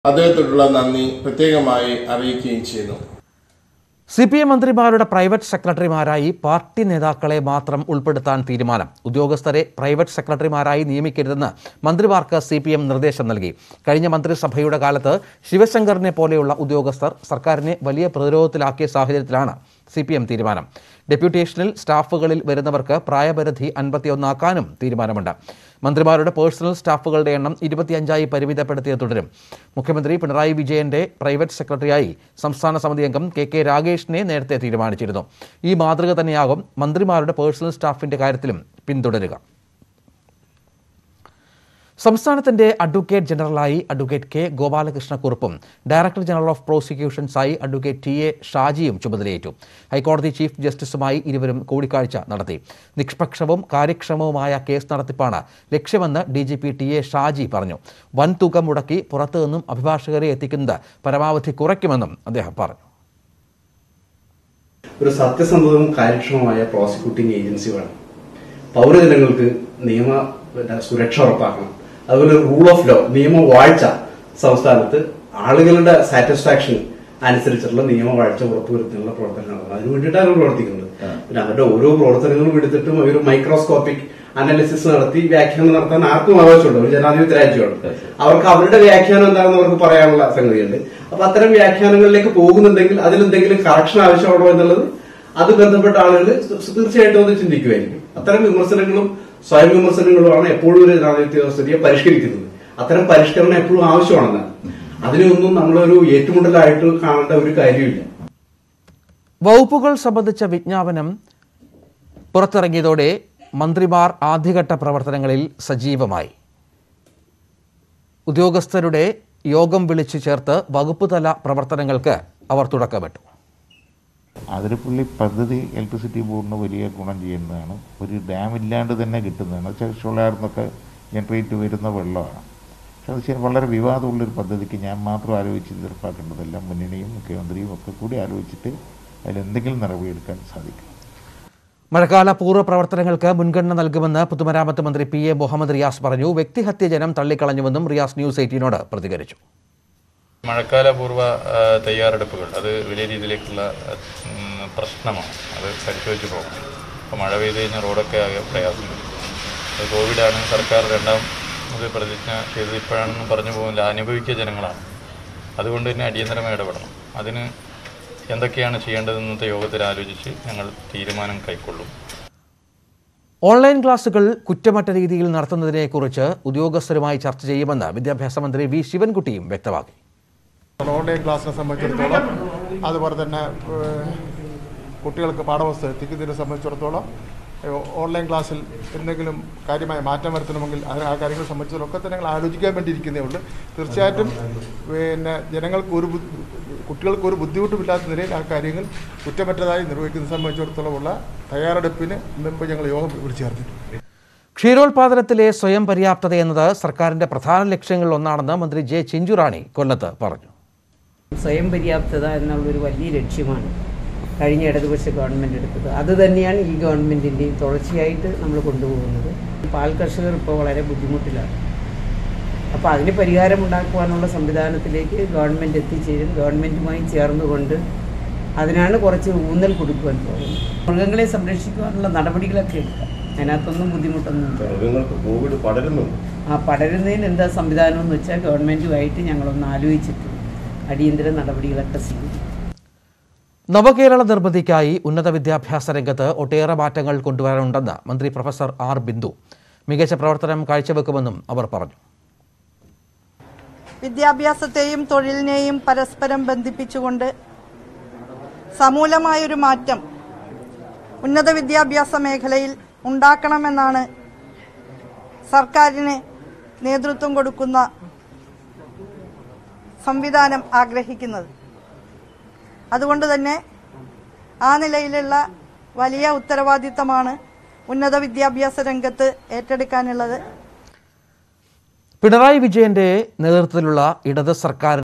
അദ്ദേഹത്തോടുള്ള നന്ദി പ്രത്യേകമായി അറിയിക്കുകയും ചെയ്യുന്നു സി പി എം മന്ത്രിമാരുടെ പ്രൈവറ്റ് സെക്രട്ടറിമാരായി പാർട്ടി നേതാക്കളെ മാത്രം ഉൾപ്പെടുത്താൻ തീരുമാനം ഉദ്യോഗസ്ഥരെ പ്രൈവറ്റ് സെക്രട്ടറിമാരായി നിയമിക്കരുതെന്ന് മന്ത്രിമാർക്ക് സി പി എം നിർദ്ദേശം നൽകി കഴിഞ്ഞ മന്ത്രിസഭയുടെ കാലത്ത് ശിവശങ്കറിനെ പോലെയുള്ള ഉദ്യോഗസ്ഥർ സർക്കാരിനെ വലിയ പ്രതിരോധത്തിലാക്കിയ സാഹചര്യത്തിലാണ് സി പി എം തീരുമാനം ഡെപ്യൂട്ടേഷനിൽ സ്റ്റാഫുകളിൽ വരുന്നവർക്ക് പ്രായപരിധി അൻപത്തിയൊന്നാക്കാനും തീരുമാനമുണ്ട് മന്ത്രിമാരുടെ പേഴ്സണൽ സ്റ്റാഫുകളുടെ എണ്ണം ഇരുപത്തിയഞ്ചായി പരിമിതപ്പെടുത്തിയത് തുടരും മുഖ്യമന്ത്രി പിണറായി വിജയന്റെ പ്രൈവറ്റ് സെക്രട്ടറിയായി സംസ്ഥാന സമിതി അംഗം കെ കെ രാഗേഷിനെ നേരത്തെ തീരുമാനിച്ചിരുന്നു ഈ മാതൃക തന്നെയാകും മന്ത്രിമാരുടെ പേഴ്സണൽ സ്റ്റാഫിന്റെ കാര്യത്തിലും പിന്തുടരുക സംസ്ഥാനത്തിന്റെ അഡ്വക്കേറ്റ് ജനറലായി അഡ്വക്കേറ്റ് കെ ഗോപാലകൃഷ്ണക്കുറുപ്പും ഡയറക്ടർ ജനറൽ ഓഫ് പ്രോസിക്യൂഷൻസായി അഡ്വക്കേറ്റ് ടി എ ഷാജിയും ചുമതലയേറ്റു ഹൈക്കോടതി ചീഫ് ജസ്റ്റിസുമായി ഇരുവരും കൂടിക്കാഴ്ച നടത്തി നിഷ്പക്ഷവും കാര്യക്ഷമവുമായ കേസ് നടത്തിപ്പാണ് ലക്ഷ്യമെന്ന് D G P T A Shaji പറഞ്ഞു വൻ തുക മുടക്കി പുറത്തുനിന്നും അഭിഭാഷകരെ എത്തിക്കുന്നത് പരമാവധി കുറയ്ക്കുമെന്നും അദ്ദേഹം പറഞ്ഞു ഒരു സത്യസന്ധവും കാര്യക്ഷമമായ പ്രോസിക്യൂട്ടിംഗ് ഏജൻസി വേണം പൗരജനങ്ങൾക്ക് നിയമ പിന്നെ, സുരക്ഷ ഉറപ്പാക്കണം അതുപോലെ റൂൾ ഓഫ് ലോ നിയമവാഴ്ച സംസ്ഥാനത്ത് ആളുകളുടെ സാറ്റിസ്ഫാക്ഷൻ അനുസരിച്ചുള്ള നിയമവാഴ്ച ഉറപ്പുവരുത്താനുള്ള പ്രവർത്തനം നടത്തണം അതിനു വേണ്ടിയിട്ടാണ് അവർ പ്രവർത്തിക്കുന്നത് പിന്നെ അവരുടെ ഓരോ പ്രവർത്തനങ്ങളും എടുത്തിട്ടും ഒരു മൈക്രോസ്കോപ്പിക് അനാലിസിസ് നടത്തി വ്യാഖ്യാനം നടത്താൻ ആർക്കും ആവശ്യമുണ്ട് ഒരു ജനാധിപത്യ രാജ്യമാണ് അവർക്ക് അവരുടെ വ്യാഖ്യാനം എന്താണെന്ന് അവർക്ക് പറയാനുള്ള സംഗതിയുണ്ട് അപ്പൊ അത്തരം വ്യാഖ്യാനങ്ങളിലേക്ക് പോകുന്നുണ്ടെങ്കിൽ അതിലെന്തെങ്കിലും കറക്ഷൻ ആവശ്യമാണോ എന്നുള്ളത് അത് ബന്ധപ്പെട്ട ആളുകൾ തീർച്ചയായിട്ടും അത് ചിന്തിക്കുമായിരിക്കും അത്തരം വിമർശനങ്ങളും സ്വയം വിമർശനങ്ങളുമാണ് എപ്പോഴും ഒരു ജനാധിപത്യ വ്യവസ്ഥയെ പരിഷ്കരിക്കുന്നത് അത്തരം പരിഷ്കരണം എപ്പോഴും ആവശ്യമാണെന്നാണ് അതിനൊന്നും നമ്മളൊരു ഏറ്റുമുട്ടലായിട്ട് കാണേണ്ട ഒരു കാര്യമില്ല വകുപ്പുകൾ സംബന്ധിച്ച വിജ്ഞാപനം പുറത്തിറങ്ങിയതോടെ മന്ത്രിമാർ ആദ്യഘട്ട പ്രവർത്തനങ്ങളിൽ സജീവമായി ഉദ്യോഗസ്ഥരുടെ യോഗം വിളിച്ചു ചേർത്ത് വകുപ്പ് തല പ്രവർത്തനങ്ങൾക്ക് അവർ തുടക്കമിട്ടു അതിരപ്പള്ളി പദ്ധതി ഇലക്ട്രിസിറ്റി ബോർഡിന് വലിയ ഗുണം ചെയ്യുന്നതാണ് ഒരു ഡാം ഇല്ലാണ്ട് തന്നെ കിട്ടുന്നതാണ് ചെറുച്ചോളാർ നിന്നൊക്കെ ജനറേറ്റ് വരുന്ന വെള്ളമാണ് പക്ഷെ അത് ശരി വളരെ വിവാദമുള്ളൊരു പദ്ധതിക്ക് ഞാൻ മാത്രം ആലോചിച്ച് തീർപ്പാക്കേണ്ടതല്ല മുന്നണിയും മുഖ്യമന്ത്രിയും ഒക്കെ കൂടി ആലോചിച്ചിട്ട് അതിലെന്തെങ്കിലും നടപടിയെടുക്കാൻ സാധിക്കും മഴക്കാല പൂർവ്വ പ്രവർത്തനങ്ങൾക്ക് മുൻഗണന നൽകുമെന്ന് പൊതുമരാമത്ത് മന്ത്രി പി എ മുഹമ്മദ് റിയാസ് പറഞ്ഞു വ്യക്തിഹത്യ ജനം തള്ളിക്കളഞ്ഞുവെന്നും റിയാസ് ന്യൂസ് എയ്റ്റീനോട് പ്രതികരിച്ചു മഴക്കാലപൂർവ്വ ആ, തയ്യാറെടുപ്പുകൾ അത് വലിയ രീതിയിലേക്കുള്ള ഉം, പ്രശ്നമാണ് അത് പരിശോധിച്ച് പോകണം അപ്പോൾ മഴ പെയ്ത് കഴിഞ്ഞാൽ റോഡൊക്കെ ആകെ പ്രയാസം വരും അത് കോവിഡാണ് സർക്കാർ രണ്ടാം ഇത് പ്രതിജ്ഞ ചെയ്തത് ഇപ്പോഴാണെന്നും പറഞ്ഞു പോകുന്നില്ല അനുഭവിക്കുക ജനങ്ങളാണ് അതുകൊണ്ട് തന്നെ അടിയന്തരമായി ഇടപെടണം അതിന് എന്തൊക്കെയാണ് ചെയ്യേണ്ടതെന്ന് ഇന്നത്തെ യോഗത്തിൽ ആലോചിച്ച് ഞങ്ങൾ തീരുമാനം കൈക്കൊള്ളും ഓൺലൈൻ ക്ലാസുകൾ കുറ്റമറ്റ രീതിയിൽ നടത്തുന്നതിനെക്കുറിച്ച് ഉദ്യോഗസ്ഥരുമായി ചർച്ച ചെയ്യുമെന്ന് വിദ്യാഭ്യാസ മന്ത്രി വി ശിവൻകുട്ടിയും വ്യക്തമാക്കി ഓൺലൈൻ ക്ലാസ്സിനെ സംബന്ധിച്ചിടത്തോളം അതുപോലെ തന്നെ ഏഹ്, കുട്ടികൾക്ക് പാഠപുസ്തകം എത്തിക്കുന്നതിനെ സംബന്ധിച്ചിടത്തോളം ഏഹ്, ഓൺലൈൻ ക്ലാസ്സിൽ എന്തെങ്കിലും കാര്യമായ മാറ്റം വരുത്തണമെങ്കിൽ അത് ആ കാര്യങ്ങളെ സംബന്ധിച്ചിടത്തോളം ഒക്കെ തന്നെ ഞങ്ങൾ ആലോചിക്കാൻ വേണ്ടിയിരിക്കുന്നേ ഉള്ളൂ തീർച്ചയായിട്ടും പിന്നെ ജനങ്ങൾക്ക് ഒരു ബു- കുട്ടികൾക്ക് ഒരു ബുദ്ധിമുട്ടുമില്ലാത്ത നിലയിൽ ആ കാര്യങ്ങൾ കുറ്റമറ്റതായി നിർവഹിക്കുന്നത് സംബന്ധിച്ചിടത്തോളം ഉള്ള തയ്യാറെടുപ്പിന് മുമ്പ് ഞങ്ങൾ യോഗം വിളിച്ചു ചേർത്തിട്ടുണ്ട് ക്ഷീരോത്പാദനത്തിലെ സ്വയം പര്യാപ്തത എന്നത് സർക്കാരിന്റെ പ്രധാന ലക്ഷ്യങ്ങളിൽ ഒന്നാണെന്ന് മന്ത്രി ജെ ചിഞ്ചുറാണി കൊല്ലത്ത് പറഞ്ഞു സ്വയം പര്യാപ്തത എന്നുള്ളൊരു വലിയ ലക്ഷ്യമാണ് കഴിഞ്ഞ ഇടതുപക്ഷ ഗവൺമെൻറ് എടുത്തത് അത് തന്നെയാണ് ഈ ഗവൺമെൻറ്റിൻ്റെയും തുടർച്ചയായിട്ട് നമ്മൾ കൊണ്ടുപോകുന്നത് പാൽ കർഷകർ ഇപ്പോൾ വളരെ ബുദ്ധിമുട്ടിലാണ് അപ്പോൾ അതിന് പരിഹാരമുണ്ടാക്കുവാനുള്ള സംവിധാനത്തിലേക്ക് ഗവൺമെൻറ് എത്തിച്ചേരും ഗവൺമെൻറ്റുമായി ചേർന്നുകൊണ്ട് അതിനാണ് കുറച്ച് ഊന്നൽ കൊടുക്കുവാൻ പോകുന്നത് മൃഗങ്ങളെ സംരക്ഷിക്കുവാനുള്ള നടപടികളൊക്കെ എടുക്കാം അതിനകത്തൊന്നും ബുദ്ധിമുട്ടൊന്നും ഇല്ല. മൃഗങ്ങൾക്ക് കോവിഡ് പടരുന്നു ആ പടരുന്നതിന് എന്താ സംവിധാനം എന്ന് വെച്ചാൽ ഗവൺമെൻറ്റുമായിട്ട് ഞങ്ങളൊന്ന് ആലോചിച്ചിട്ട് അടിയന്തര നടപടികളൊക്കെ സ്വീകരിക്കും നവകേരള നിർമ്മിതിക്കായി ഉന്നത വിദ്യാഭ്യാസ രംഗത്ത് ഒട്ടേറെ മാറ്റങ്ങൾ കൊണ്ടുവരാനുണ്ടെന്ന് മന്ത്രി പ്രൊഫസർ ആർ ബിന്ദു മികച്ച പ്രവർത്തനം കാഴ്ചവെക്കുമെന്നും അവർ പറഞ്ഞു വിദ്യാഭ്യാസത്തെയും തൊഴിലിനെയും പരസ്പരം ബന്ധിപ്പിച്ചുകൊണ്ട് സമൂലമായൊരു മാറ്റം ഉന്നത വിദ്യാഭ്യാസ മേഖലയിൽ ഉണ്ടാക്കണമെന്നാണ് സർക്കാരിന് നേതൃത്വം കൊടുക്കുന്ന സംവിധാനം ആഗ്രഹിക്കുന്നത് അതുകൊണ്ട് തന്നെ ആ നിലയിലുള്ള വലിയ ഉത്തരവാദിത്തമാണ് ഉന്നത വിദ്യാഭ്യാസ രംഗത്ത് ഏറ്റെടുക്കാനുള്ളത് പിണറായി വിജയന്റെ നേതൃത്വത്തിലുള്ള ഇടത് സർക്കാർ